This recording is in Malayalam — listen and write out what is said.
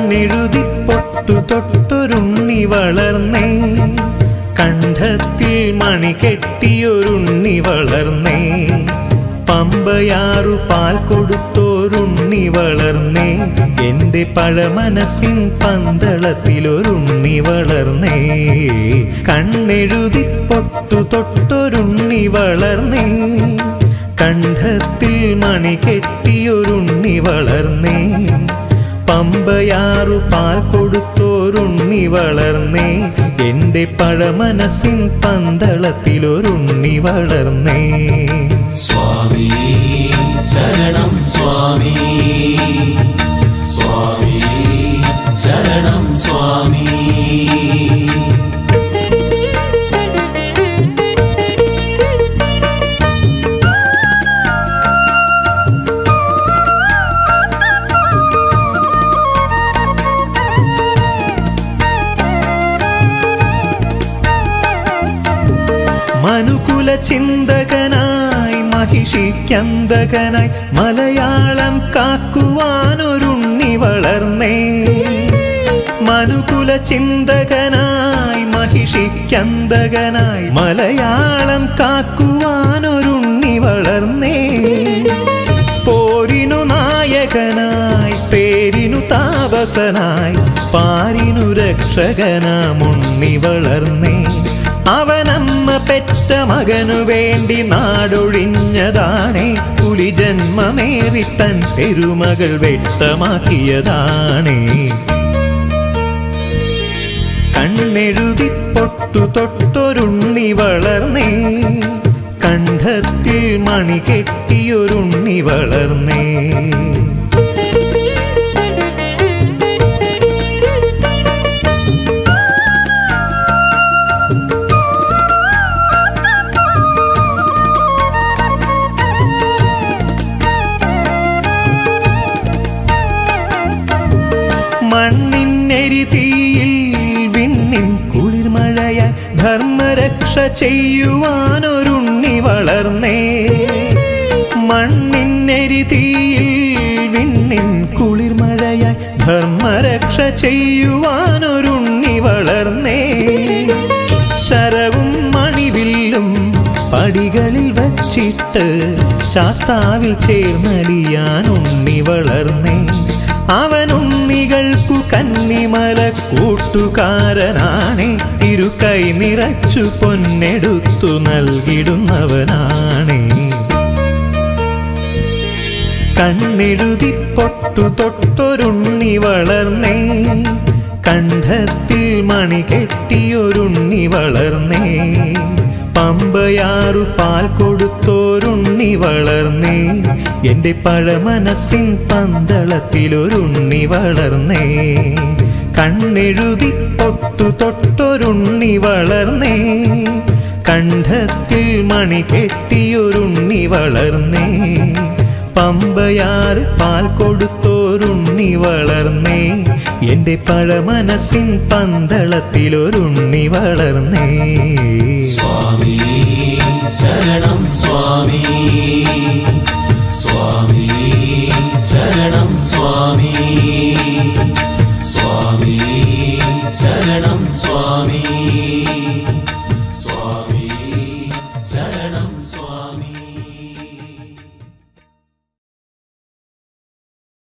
കണ്ണെഴുതി പൊട്ടു തൊട്ടൊരുണ്ണി വളർന്നേ കണ്ഠത്തിൽ മണി കെട്ടിയൊരുണ്ണി വളർന്നേ പമ്പയാറു പാൽ കൊടുത്തോരുണ്ണി വളർന്നേ എന്റെ പഴമനസ്സിൻ പന്തളത്തിലൊരുണ്ണി വളർന്നേ കണ്ണെഴുതി പൊട്ടു തൊട്ടൊരുണ്ണി വളർന്നേ കണ്ഠത്തിൽ മണി കെട്ടിയൊരുണ്ണി വളർന്നേ പമ്പയാറു പാൽ കൊടുത്തോരുണ്ണി വളർന്നേ എന്റെ പഴമനസ്സിൻ പന്തളത്തിലൊരുണ്ണി വളർന്നേ സ്വാമി ശരണം സ്വാമി സ്വാമി ശരണം സ്വാമി മനുകുല ചിന്തകനായി മഹിഷിക്കന്തകനായി മലയാളം കാക്കുവാനൊരുണ്ണി വളർന്നേ മനുകുല ചിന്തകനായി മഹിഷിക്കന്തകനായി മലയാളം കാക്കുവാനൊരുണ്ണി വളർന്നേ പോരിനു നായകനായി പേരിനു താപസനായി പാരിനു രക്ഷകനാമുണ്ണി വളർന്നേ അവനമ്മ പെറ്റ മകനു വേണ്ടി നാടൊഴിഞ്ഞതാണേ പുലി ജന്മമേറി തൻ പെരുമകൾ വ്യക്തമാക്കിയതാണേ കണ്ണെഴുതി പൊട്ടു തൊട്ടൊരുണ്ണി വളർന്നേ കണ്ഠത്തിൽ മണി കെട്ടിയൊരുണ്ണി വളർന്നേ മണ്ണിന്നെരിതീയിൽ വിണ്ണിൻ കുളിർമഴയായി ധർമ്മരക്ഷ ചെയ്യുവാനൊരുണ്ണി വളർന്നേ മണ്ണിന്നെരിതീയിൽ വിണ്ണിൻ കുളിർമഴയായി ധർമ്മരക്ഷ ചെയ്യുവാനൊരുണ്ണി വളർന്നേ ശരവും മണിവില്ലും പടികളിൽ വച്ചിട്ട് ശാസ്താവിൽ ചേർന്നലിയാൻ ഉണ്ണി വളർന്നേ അവനുണ്ണികൾക്കു കന്നിമല കൂട്ടുകാരനാണേ ഇരു കൈ നിറച്ചു പൊന്നെടുത്തു നൽകിടുന്നവനാണേ കണ്ണെഴുതി പൊട്ടു തൊട്ടൊരുണ്ണി വളർന്നേ കണ്ഠത്തിൽ മണി കെട്ടിയൊരുണ്ണി വളർന്നേ പമ്പയാറു പാൽ കൊടുത്തോരുണ്ണി വളർന്നേ എന്റെ പഴമനസ്സിൻ പന്തളത്തിലൊരുണ്ണി വളർന്നേ കണ്ണെഴുതി പൊട്ടു തൊട്ടൊരുണ്ണി വളർന്നേ കണ്ഠത്തിൽ മണി കെട്ടിയൊരുണ്ണി വളർന്നേ പമ്പയാറ് പാൽ കൊടുത്തോരുണ്ണി വളർന്നേ എന്റെ പഴമനസ്സിൻ പന്തളത്തിലൊരുണ്ണി വളർന്നേ സ്വാമി ശരണം സ്വാമി സ്വാമി ശരണം സ്വാമി സ്വാമി ശരണം സ്വാമി